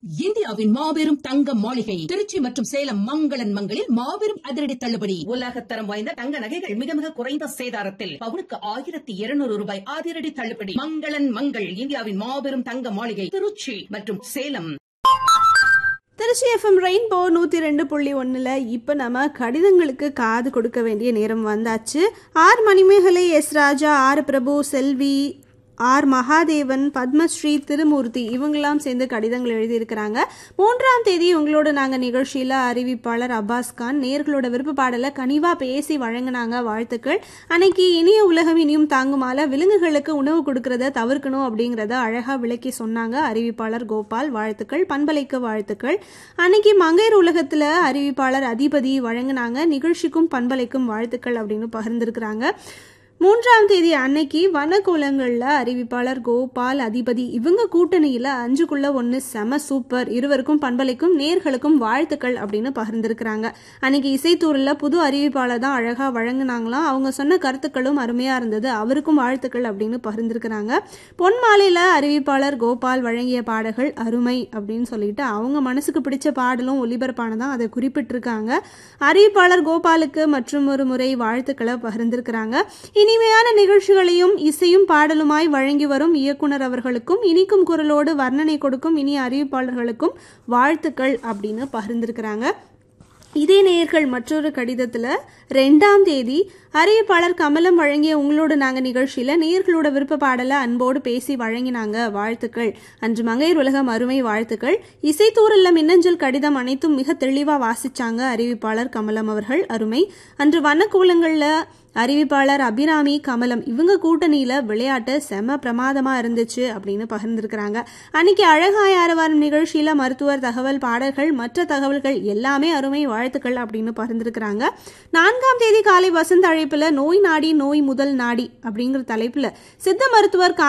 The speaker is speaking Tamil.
இந்தியாவின் மாபெரும் தங்க மாளிகை திருச்சி மற்றும் சேலம் மங்களன் மங்களில் மாபெரும் அதிரடி தள்ளுபடி உலகத்தரம் வாய்ந்த தங்க நகைகள் மிக மிக குறைந்த சேதாரத்தில் பவுனுக்கு ஆயிரத்தி இருநூறு ரூபாய் அதிரடி தள்ளுபடி மங்களன் மங்கள் இந்தியாவின் மாபெரும் தங்க மாளிகை திருச்சி மற்றும் சேலம் திருச்சி எஃப்எம் ரெயின்போ நூற்றி ரெண்டு புள்ளி ஒன்றில் இப்போ நம்ம கடிதங்களுக்கு காது கொடுக்க வேண்டிய நேரம் வந்தாச்சு R Manimegalai S Raja R Prabhu Selvi R Mahadevan Padmashri Thirumoorthy இவங்கெல்லாம் சேர்ந்து கடிதங்கள் எழுதியிருக்கிறாங்க மூன்றாம் தேதி உங்களோட நாங்கள் நிகழ்ச்சியில் அறிவிப்பாளர் அப்பாஸ் கான் நேர்களோட விருப்ப பாடலை கனிவாக பேசி வழங்கினாங்க வாழ்த்துக்கள் அன்னைக்கு இனிய உலகம் இனியும் தாங்குமால விலங்குகளுக்கு உணவு கொடுக்கறத தவிர்க்கணும் அப்படிங்கிறத அழகாக விளக்கி சொன்னாங்க அறிவிப்பாளர் கோபால் வாழ்த்துக்கள் பண்பலைக்கு வாழ்த்துக்கள் அன்னைக்கு மங்கையர் உலகத்தில் அறிவிப்பாளர் அதிபதி வழங்கினாங்க நிகழ்ச்சிக்கும் பண்பலைக்கும் வாழ்த்துக்கள் அப்படின்னு பகிர்ந்திருக்கிறாங்க மூன்றாம் தேதி அன்னைக்கு வனக்குலங்களில் அறிவிப்பாளர் கோபால் அதிபதி இவங்க கூட்டணியில் அஞ்சுக்குள்ள ஒன்று செம சூப்பர் இருவருக்கும் பண்பலைக்கும் நேர்களுக்கும் வாழ்த்துக்கள் அப்படின்னு பகிர்ந்திருக்கிறாங்க அன்னைக்கு இசைத்தூரில் புது அறிவிப்பாளர் தான் அழகாக வழங்கினாங்களாம் அவங்க சொன்ன கருத்துக்களும் அருமையாக இருந்தது அவருக்கும் வாழ்த்துக்கள் அப்படின்னு பகிர்ந்திருக்கிறாங்க பொன் மாலையில் அறிவிப்பாளர் கோபால் வழங்கிய பாடல்கள் அருமை அப்படின்னு சொல்லிட்டு அவங்க மனசுக்கு பிடிச்ச பாடலும் ஒலிபரப்பானதான் அதை குறிப்பிட்டிருக்காங்க அறிவிப்பாளர் கோபாலுக்கு மற்றும் ஒரு முறை வாழ்த்துக்களை பகிர்ந்திருக்கிறாங்க இனிமையான நிகழ்ச்சிகளையும் இசையும் பாடலுமாய் வழங்கி வரும் இயக்குனர் அவர்களுக்கும் இனிக்கும் குரலோடு வர்ணனை கொடுக்கும் இனி அறிவிப்பாளர்களுக்கும் வாழ்த்துக்கள் அப்படின்னு பகிர்ந்திருக்கிறாங்க இதே நேயர்கள் மற்றொரு கடிதத்தில் ரெண்டாம் தேதி அறிவிப்பாளர் கமலம் வழங்கிய உங்களோட நாங்கள் நிகழ்ச்சியில் நேயர்களோட விருப்ப பாடலை அன்போடு பேசி வழங்கினாங்க வாழ்த்துக்கள் அன்று மங்கையர் உலகம் அருமை வாழ்த்துக்கள் இசைத்தூரில் மின்னஞ்சல் கடிதம் அனைத்தும் மிக தெளிவாக வாசிச்சாங்க அறிவிப்பாளர் கமலம் அவர்கள் அருமை அன்று வண்ணக்கூலங்களில் அறிவிப்பாளர் அபிராமி கமலம் இவங்க கூட்டணியில விளையாட்டு செம பிரமாதமா இருந்துச்சு அப்படின்னு பகிர்ந்திருக்கிறாங்க அன்னைக்கு அழகாய் ஆரவாரம் நிகழ்ச்சியில மருத்துவர் தகவல் பாடல்கள் மற்ற தகவல்கள் எல்லாமே அருமை வாழ்த்துக்கள் அப்படின்னு பகிர்ந்திருக்கிறாங்க நான்காம் தேதி காலை வசந்த அழைப்புல நோய் நாடி நோய் முதல் நாடி அப்படிங்கிற தலைப்புல சித்த மருத்துவர்